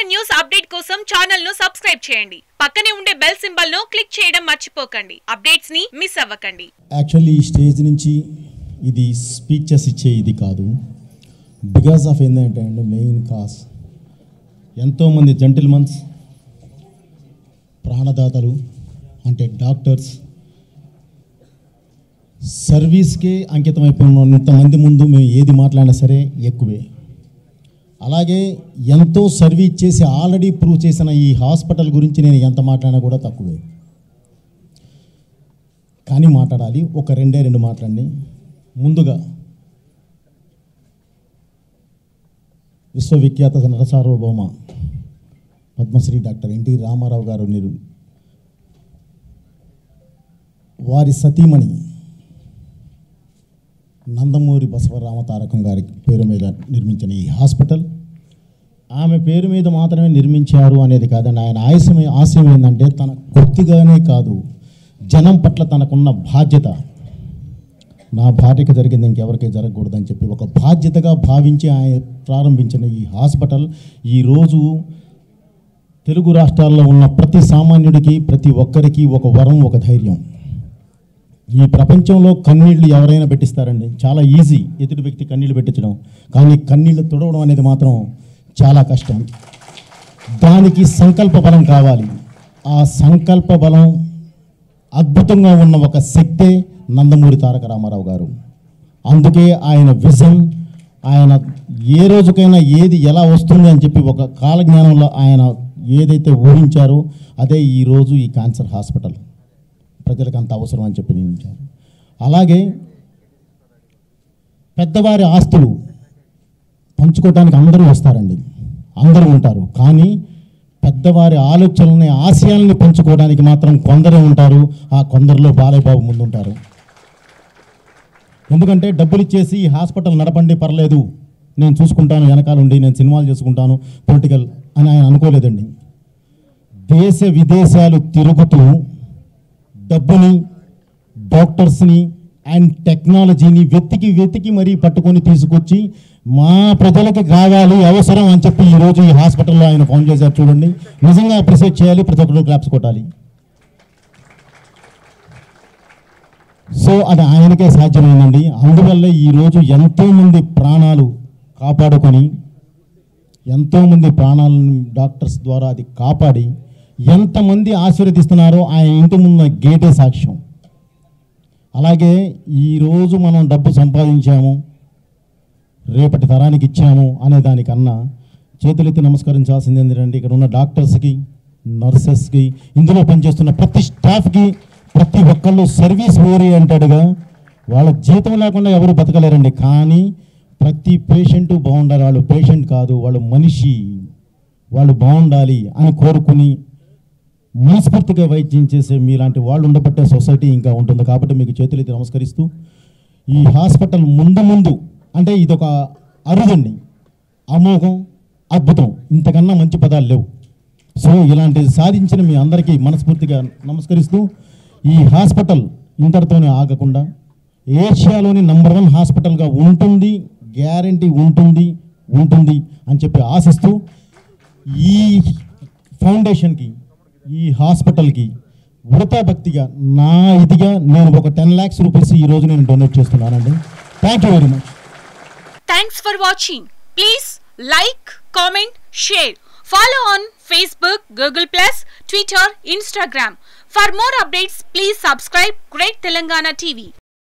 news update కోసం channel ను subscribe చేయండి పక్కనే ఉండే బెల్ సింబల్ ను క్లిక్ చేయడం మర్చిపోకండి అప్డేట్స్ ని మిస్ అవ్వకండి యాక్చువల్లీ ఈ స్టేజ్ నుంచి ఇది స్పీచెస్ ఇచ్చే ఇది కాదు బికాస్ ఆఫ్ ఏంటంటే అండి మెయిన్ కాస్ ఎంతోమంది జెంటిల్మన్స్ ప్రాణదాతలు అంటే డాక్టర్స్ సర్వీస్కే అంకితం అయిపోయిన ఇంతమంది ముందు మేము ఏది మాట్లాడినా సరే ఎక్కువే అలాగే ఎంతో సర్వీస్ చేసి ఆల్రెడీ ప్రూవ్ చేసిన ఈ హాస్పిటల్ గురించి నేను ఎంత మాట్లాడినా కూడా తక్కువే కానీ మాట్లాడాలి ఒక రెండే రెండు మాట్లాడి ముందుగా విశ్వవిఖ్యాత నరసార్వభౌమ పద్మశ్రీ డాక్టర్ ఎన్టీ రామారావు గారు నిరు వారి సతీమణి నందమూరి బసవరామ తారకం గారి పేరు మీద నిర్మించిన ఈ హాస్పిటల్ ఆమె పేరు మీద మాత్రమే నిర్మించారు అనేది కాదండి ఆయన ఆశయం ఆశయం ఏంటంటే తన కొద్దిగానే కాదు జనం పట్ల తనకున్న బాధ్యత నా భార్యకి జరిగింది ఇంకెవరికి జరగకూడదని చెప్పి ఒక బాధ్యతగా భావించి ఆయన ప్రారంభించిన ఈ హాస్పిటల్ ఈరోజు తెలుగు రాష్ట్రాల్లో ఉన్న ప్రతి సామాన్యుడికి ప్రతి ఒక్కరికి ఒక వరం ఒక ధైర్యం ఈ ప్రపంచంలో కన్నీళ్లు ఎవరైనా పెట్టిస్తారండి చాలా ఈజీ ఎదుటి వ్యక్తి కన్నీళ్లు పెట్టించడం కానీ కన్నీళ్లు తుడవడం అనేది మాత్రం చాలా కష్టం దానికి సంకల్ప బలం కావాలి ఆ సంకల్ప బలం అద్భుతంగా ఉన్న ఒక శక్తే నందమూరి తారక రామారావు గారు అందుకే ఆయన విజన్ ఆయన ఏ రోజుకైనా ఏది ఎలా వస్తుంది అని చెప్పి ఒక కాలజ్ఞానంలో ఆయన ఏదైతే ఊహించారో అదే ఈరోజు ఈ క్యాన్సర్ హాస్పిటల్ ప్రజలకు అంత అవసరం అని చెప్పి నియమించారు అలాగే పెద్దవారి ఆస్తులు పంచుకోవడానికి అందరూ వస్తారండి అందరూ ఉంటారు కానీ పెద్దవారి ఆలోచనల్ని ఆశయాల్ని పంచుకోవడానికి మాత్రం కొందరే ఉంటారు ఆ కొందరిలో బాలయ్యబాబు ముందుంటారు ఎందుకంటే డబ్బులు ఇచ్చేసి ఈ హాస్పిటల్ నడపండి పర్లేదు నేను చూసుకుంటాను వెనకాల ఉండి నేను సినిమాలు చేసుకుంటాను పొలిటికల్ అని ఆయన అనుకోలేదండి దేశ విదేశాలు తిరుగుతూ డబ్బుని డాక్టర్స్ని అండ్ టెక్నాలజీని వెతికి వెతికి మరీ పట్టుకొని తీసుకొచ్చి మా ప్రజలకి కావాలి అవసరం అని చెప్పి ఈరోజు ఈ హాస్పిటల్లో ఆయన ఫోన్ చేశారు చూడండి నిజంగా అప్రిషియేట్ చేయాలి ప్రతి ఒక్కరు క్లాప్స్ కొట్టాలి సో అది ఆయనకే సాధ్యమైందండి అందువల్ల ఈరోజు ఎంతోమంది ప్రాణాలు కాపాడుకొని ఎంతోమంది ప్రాణాలను డాక్టర్స్ ద్వారా అది కాపాడి ఎంతమంది ఆశీర్వదిస్తున్నారో ఆయన ఇంటి ముందు గేటే సాక్ష్యం అలాగే ఈరోజు మనం డబ్బు సంపాదించాము రేపటి తరానికి ఇచ్చాము అనే దానికన్నా చేతులెత్తి నమస్కరించాల్సింది ఏంటంటే ఇక్కడ ఉన్న డాక్టర్స్కి నర్సెస్కి ఇందులో పనిచేస్తున్న ప్రతి స్టాఫ్కి ప్రతి ఒక్కళ్ళు సర్వీస్ ఓరియంటెడ్గా వాళ్ళ జీతం లేకుండా ఎవరు బతకలేరండి కానీ ప్రతి పేషెంట్ బాగుండాలి వాళ్ళు పేషెంట్ కాదు వాళ్ళు మనిషి వాళ్ళు బాగుండాలి అని కోరుకుని మనస్ఫూర్తిగా వైద్యం చేసే మీలాంటి వాళ్ళు ఉండబట్టే సొసైటీ ఇంకా ఉంటుంది కాబట్టి మీకు చేతులెత్తి నమస్కరిస్తూ ఈ హాస్పిటల్ ముందు ముందు అంటే ఇదొక అరుదండి అమోఘం అద్భుతం ఇంతకన్నా మంచి పదాలు లేవు సో ఇలాంటిది సాధించిన మీ అందరికీ మనస్ఫూర్తిగా నమస్కరిస్తూ ఈ హాస్పిటల్ ఇంతటితోనే ఆగకుండా ఏషియాలోని నంబర్ వన్ హాస్పిటల్గా ఉంటుంది గ్యారంటీ ఉంటుంది ఉంటుంది అని చెప్పి ఆశిస్తూ ఈ ఫౌండేషన్కి ఈ హాస్పిటల్కి వృతా భక్తిగా నా ఇదిగా నేను ఒక టెన్ ల్యాక్స్ రూపీస్ ఈరోజు నేను డొనేట్ చేస్తున్నానండి thank you very much thanks for watching please like comment share follow on Facebook Google plus Twitter Instagram for more updates please subscribe great Telangana TV